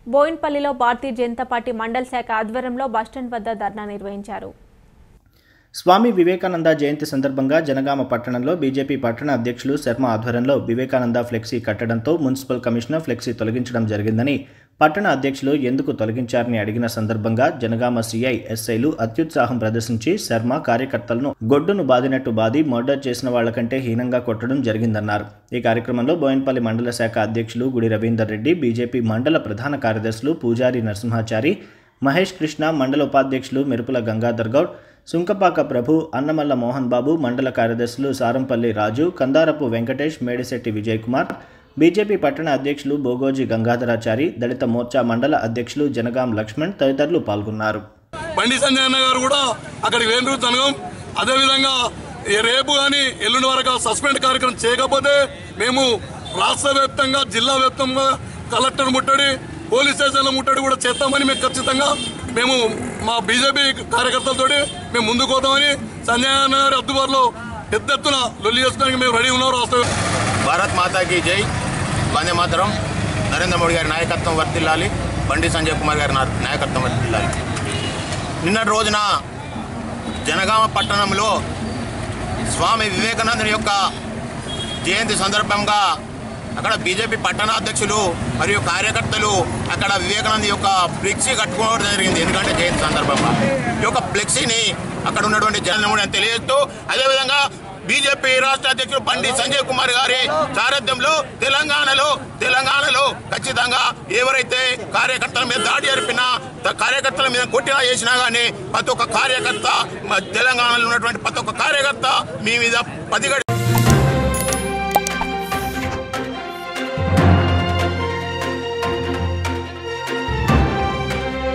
బోయిన్పల్లిలో భారతీయ Janata party మండల శాఖ ఆధ్వర్యంలో బస్టాండ్ వద్ద ధర్నా నిర్వహించారు స్వామి వివేకానంద జయంతి సందర్భంగా జనగామ పట్టణంలో బీజేపీ పట్టణ అధ్యక్షులు శర్మ ఆధ్వర్యంలో వివేకానంద ఫ్లెక్సీ కట్టడంతో మున్సిపల్ కమిషనర్ ఫ్లెక్సీ తొలగించడం జరిగిందని పట్టణ అధ్యక్షులు ఎందుకు తొలగించారని అడిగిన సందర్భంగా జనగామ సీఐ ఎస్ఐలు అత్యుత్సాహం ప్రదర్శించి శర్మ కార్యకర్తలను గొడ్డును బాదినట్టు బాది మర్డర్ చేసిన వాళ్లకంటే హీనంగా కొట్టడం జరిగిందన్నారు ఈ కార్యక్రమంలో బోయిన్పల్లి మండల శాఖ అధ్యక్షులు గుడి రవీందర్ రెడ్డి బీజేపీ మండల ప్రధాన కార్యదర్శులు పూజారి నరసింహాచారి మహేష్ కృష్ణ మండల ఉపాధ్యక్షులు మెరుపుల గంగాధర్ గౌడ్ సుంకపాక ప్రభు అన్నమల్ల మోహన్ బాబు మండల కార్యదర్శులు సారంపల్లి రాజు కందారపు వెంకటేష్ మేడిశెట్టి విజయ్ కుమార్ బీజేపీ పట్టణ అధ్యక్షులు బోగోజీ గంగాధరాచారి దళిత మోర్చా మండల అధ్యక్షులు జనగాం లక్ష్మణ్ తదితరులు పాల్గొన్నారు బండి సంజయ్ అన్న గారు కూడా అక్కడికి వేండ్రు జనగం అదేవిధంగా ఈ రేపు కానీ ఎల్లుండి వరకు సస్పెండ్ కార్యక్రమం చేయకపోతే మేము రాష్ట్ర వ్యాప్తంగా జిల్లా వ్యాప్తంగా కలెక్టర్ ముట్టడి పోలీస్ స్టేషన్ల ముట్టడి కూడా చేస్తామని మేము ఖచ్చితంగా మేము మా బీజేపీ కార్యకర్తలతో మేము ముందుకు పోతామని సంజయ్ అన్న గారి అద్దుబారులో పెద్ద ఎత్తున లొల్లి చేసుకోవడానికి మేము రెడీ ఉన్నాం రాష్ట్ర భారత్ మాతాకి జై వందే మాతరం నరేంద్ర మోడీ గారి నాయకత్వం వర్తిల్లాలి బండి సంజయ్ కుమార్ గారి నా- నాయకత్వం వర్తిల్లాలి నిన్నటి రోజున జనగామ పట్టణంలో స్వామి వివేకానందుని యొక్క జయంతి సందర్భంగా అక్కడ బీజేపీ పట్టణాధ్యక్షులు మరియు కార్యకర్తలు అక్కడ వివేకానంద యొక్క ఫ్లెక్సీ కట్టుకోవడం జరిగింది ఎందుకంటే జయంతి సందర్భంగా ఈ యొక్క ఫ్లెక్సీని అక్కడ ఉన్నటువంటి జనం తెలియజేస్తూ అదేవిధంగా బీజేపీ రాష్ట్ర అధ్యక్షుడు బండి సంజయ్ కుమార్ గారి సారథ్యంలో తెలంగాణలో తెలంగాణలో ఖచ్చితంగా ఎవరైతే కార్యకర్తల మీద దాడి జరిపినా త- కార్యకర్తల మీద కొట్టినా చేసినా కానీ ప్రతి ఒక్క కార్యకర్త మ- తెలంగాణలో ఉన్నటువంటి ప్రతి ఒక్క కార్యకర్త మీ మీద పదిగడ